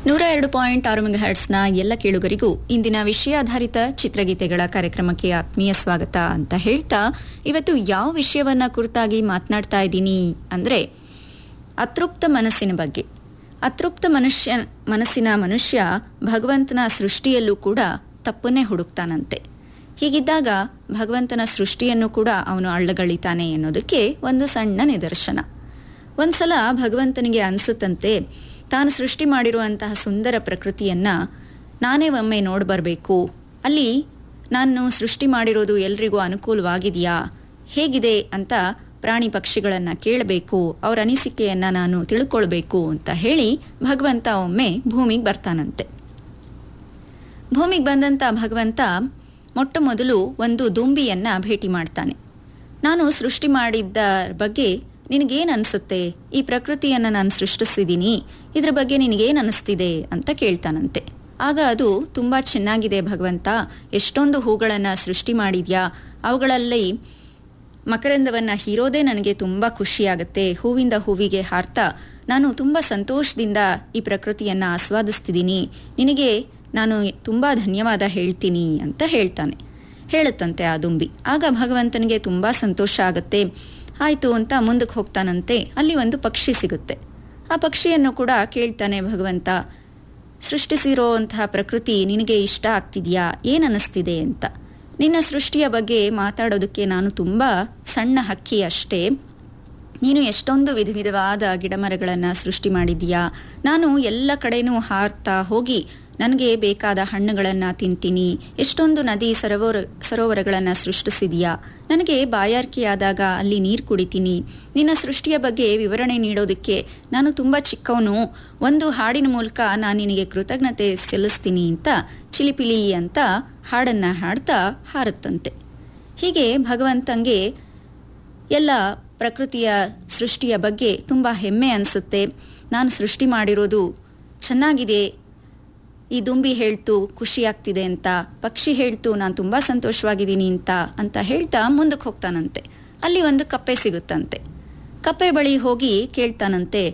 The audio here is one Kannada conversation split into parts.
ನೂರ ಎರಡು ಪಾಯಿಂಟ್ ಆರು ಮೆಗಾಹರ್ಟ್ಸ್ನ ಎಲ್ಲ ಕೇಳುಗರಿಗೂ ಇಂದಿನ ವಿಷಯಾಧಾರಿತ ಚಿತ್ರಗೀತೆಗಳ ಕಾರ್ಯಕ್ರಮಕ್ಕೆ ಆತ್ಮೀಯ ಸ್ವಾಗತ ಅಂತ ಹೇಳ್ತಾ ಇವತ್ತು ಯಾವ ವಿಷಯವನ್ನ ಕುರಿತಾಗಿ ಮಾತನಾಡ್ತಾ ಇದ್ದೀನಿ ಅಂದ್ರೆ ಅತೃಪ್ತ ಮನಸ್ಸಿನ ಬಗ್ಗೆ ಅತೃಪ್ತ ಮನುಷ್ಯ ಮನಸ್ಸಿನ ಮನುಷ್ಯ ಭಗವಂತನ ಸೃಷ್ಟಿಯಲ್ಲೂ ಕೂಡ ತಪ್ಪನ್ನೇ ಹುಡುಕ್ತಾನಂತೆ ಹೀಗಿದ್ದಾಗ ಭಗವಂತನ ಸೃಷ್ಟಿಯನ್ನು ಕೂಡ ಅವನು ಅಳ್ಳಗಳಿತಾನೆ ಎನ್ನುವುದಕ್ಕೆ ಒಂದು ಸಣ್ಣ ನಿದರ್ಶನ ಒಂದ್ಸಲ ಭಗವಂತನಿಗೆ ಅನಿಸುತ್ತಂತೆ ತಾನು ಸೃಷ್ಟಿ ಮಾಡಿರುವಂತಹ ಸುಂದರ ಪ್ರಕೃತಿಯನ್ನ ನಾನೇ ಒಮ್ಮೆ ನೋಡ್ಬರ್ಬೇಕು ಅಲ್ಲಿ ನಾನು ಸೃಷ್ಟಿ ಮಾಡಿರೋದು ಎಲ್ರಿಗೂ ಅನುಕೂಲವಾಗಿದೆಯಾ ಹೇಗಿದೆ ಅಂತ ಪ್ರಾಣಿ ಪಕ್ಷಿಗಳನ್ನ ಕೇಳಬೇಕು ಅವರ ಅನಿಸಿಕೆಯನ್ನ ನಾನು ತಿಳ್ಕೊಳ್ಬೇಕು ಅಂತ ಹೇಳಿ ಭಗವಂತ ಒಮ್ಮೆ ಭೂಮಿಗೆ ಬರ್ತಾನಂತೆ ಭೂಮಿಗೆ ಬಂದಂತ ಭಗವಂತ ಮೊಟ್ಟ ಮೊದಲು ಒಂದು ದುಂಬಿಯನ್ನ ಭೇಟಿ ಮಾಡ್ತಾನೆ ನಾನು ಸೃಷ್ಟಿ ಮಾಡಿದ್ದ ಬಗ್ಗೆ ನಿನಗೇನು ಅನಿಸುತ್ತೆ ಈ ಪ್ರಕೃತಿಯನ್ನು ನಾನು ಸೃಷ್ಟಿಸಿದ್ದೀನಿ ಇದ್ರ ಬಗ್ಗೆ ನಿನಗೇನು ಅನಿಸ್ತಿದೆ ಅಂತ ಕೇಳ್ತಾನಂತೆ ಆಗ ಅದು ತುಂಬ ಚೆನ್ನಾಗಿದೆ ಭಗವಂತ ಎಷ್ಟೊಂದು ಹೂಗಳನ್ನು ಸೃಷ್ಟಿ ಮಾಡಿದ್ಯಾ ಅವುಗಳಲ್ಲಿ ಮಕರಂದವನ್ನು ಹೀರೋದೇ ನನಗೆ ತುಂಬ ಖುಷಿಯಾಗುತ್ತೆ ಹೂವಿಂದ ಹೂವಿಗೆ ಹಾರ್ತಾ ನಾನು ತುಂಬ ಸಂತೋಷದಿಂದ ಈ ಪ್ರಕೃತಿಯನ್ನು ಆಸ್ವಾದಿಸ್ತಿದ್ದೀನಿ ನಿನಗೆ ನಾನು ತುಂಬ ಧನ್ಯವಾದ ಹೇಳ್ತೀನಿ ಅಂತ ಹೇಳ್ತಾನೆ ಹೇಳುತ್ತಂತೆ ಆ ದುಂಬಿ ಆಗ ಭಗವಂತನಿಗೆ ತುಂಬ ಸಂತೋಷ ಆಗುತ್ತೆ ಆಯಿತು ಅಂತ ಮುಂದಕ್ಕೆ ಹೋಗ್ತಾನಂತೆ ಅಲ್ಲಿ ಒಂದು ಪಕ್ಷಿ ಸಿಗುತ್ತೆ ಆ ಪಕ್ಷಿಯನ್ನು ಕೂಡ ಕೇಳ್ತಾನೆ ಭಗವಂತ ಸೃಷ್ಟಿಸಿರೋ ಅಂತಹ ಪ್ರಕೃತಿ ನಿನಗೆ ಇಷ್ಟ ಆಗ್ತಿದ್ಯಾ ಏನು ಅನ್ನಿಸ್ತಿದೆ ಅಂತ ನಿನ್ನ ಸೃಷ್ಟಿಯ ಬಗ್ಗೆ ಮಾತಾಡೋದಕ್ಕೆ ನಾನು ತುಂಬ ಸಣ್ಣ ಹಕ್ಕಿ ಅಷ್ಟೇ ನೀನು ಎಷ್ಟೊಂದು ವಿಧ ವಿಧವಾದ ಗಿಡಮರಗಳನ್ನು ಸೃಷ್ಟಿ ಮಾಡಿದೀಯಾ ನಾನು ಎಲ್ಲ ಕಡೆನೂ ಹಾರ್ತಾ ಹೋಗಿ ನನಗೆ ಬೇಕಾದ ಹಣ್ಣುಗಳನ್ನು ತಿಂತೀನಿ ಎಷ್ಟೊಂದು ನದಿ ಸರೋವರ ಸರೋವರಗಳನ್ನು ಸೃಷ್ಟಿಸಿದೀಯಾ ನನಗೆ ಬಾಯಾರಿಕೆಯಾದಾಗ ಅಲ್ಲಿ ನೀರು ಕುಡಿತೀನಿ ನಿನ್ನ ಸೃಷ್ಟಿಯ ಬಗ್ಗೆ ವಿವರಣೆ ನೀಡೋದಕ್ಕೆ ನಾನು ತುಂಬ ಚಿಕ್ಕವನು ಒಂದು ಹಾಡಿನ ಮೂಲಕ ನಾನು ನಿನಗೆ ಕೃತಜ್ಞತೆ ಸಲ್ಲಿಸ್ತೀನಿ ಅಂತ ಚಿಲಿಪಿಲಿ ಅಂತ ಹಾಡನ್ನು ಹಾಡ್ತಾ ಹಾರುತ್ತಂತೆ ಹೀಗೆ ಭಗವಂತಂಗೆ ಎಲ್ಲ ಪ್ರಕೃತಿಯ ಸೃಷ್ಟಿಯ ಬಗ್ಗೆ ತುಂಬ ಹೆಮ್ಮೆ ಅನಿಸುತ್ತೆ ನಾನು ಸೃಷ್ಟಿ ಮಾಡಿರೋದು ಚೆನ್ನಾಗಿದೆ ಈ ದುಂಬಿ ಹೇಳ್ತು ಖುಷಿಯಾಗ್ತಿದೆ ಅಂತ ಪಕ್ಷಿ ಹೇಳ್ತು ನಾನು ತುಂಬ ಸಂತೋಷವಾಗಿದ್ದೀನಿ ಅಂತ ಅಂತ ಹೇಳ್ತಾ ಮುಂದಕ್ಕೆ ಹೋಗ್ತಾನಂತೆ ಅಲ್ಲಿ ಒಂದು ಕಪ್ಪೆ ಸಿಗುತ್ತಂತೆ ಕಪ್ಪೆ ಬಳಿ ಹೋಗಿ ಕೇಳ್ತಾನಂತೆ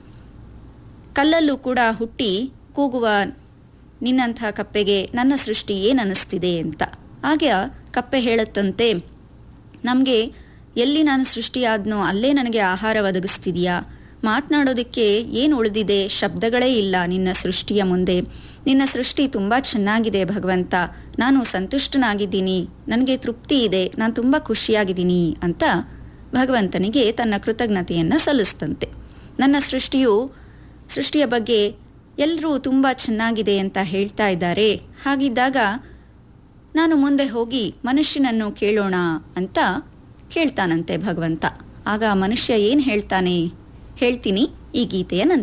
ಕಲ್ಲಲ್ಲೂ ಕೂಡ ಹುಟ್ಟಿ ಕೂಗುವ ನಿನ್ನಂಥ ಕಪ್ಪೆಗೆ ನನ್ನ ಸೃಷ್ಟಿ ಏನು ಅನ್ನಿಸ್ತಿದೆ ಅಂತ ಆಗ ಕಪ್ಪೆ ಹೇಳುತ್ತಂತೆ ನಮಗೆ ಎಲ್ಲಿ ನಾನು ಸೃಷ್ಟಿಯಾದ್ನೋ ಅಲ್ಲೇ ನನಗೆ ಆಹಾರ ಒದಗಿಸ್ತಿದೆಯಾ ಮಾತನಾಡೋದಕ್ಕೆ ಏನು ಉಳಿದಿದೆ ಶಬ್ದಗಳೇ ಇಲ್ಲ ನಿನ್ನ ಸೃಷ್ಟಿಯ ಮುಂದೆ ನಿನ್ನ ಸೃಷ್ಟಿ ತುಂಬ ಚೆನ್ನಾಗಿದೆ ಭಗವಂತ ನಾನು ಸಂತುಷ್ಟನಾಗಿದ್ದೀನಿ ನನಗೆ ತೃಪ್ತಿ ಇದೆ ನಾನು ತುಂಬ ಖುಷಿಯಾಗಿದ್ದೀನಿ ಅಂತ ಭಗವಂತನಿಗೆ ತನ್ನ ಕೃತಜ್ಞತೆಯನ್ನು ಸಲ್ಲಿಸ್ತಂತೆ ನನ್ನ ಸೃಷ್ಟಿಯು ಸೃಷ್ಟಿಯ ಬಗ್ಗೆ ಎಲ್ಲರೂ ತುಂಬ ಚೆನ್ನಾಗಿದೆ ಅಂತ ಹೇಳ್ತಾ ಇದ್ದಾರೆ ಹಾಗಿದ್ದಾಗ ನಾನು ಮುಂದೆ ಹೋಗಿ ಮನುಷ್ಯನನ್ನು ಕೇಳೋಣ ಅಂತ ಕೇಳ್ತಾನಂತೆ ಭಗವಂತ ಆಗ ಮನುಷ್ಯ ಏನು ಹೇಳ್ತಾನೆ ಹೇಳ್ತೀನಿ ಈ ಗೀತೆಯ ನಂತರ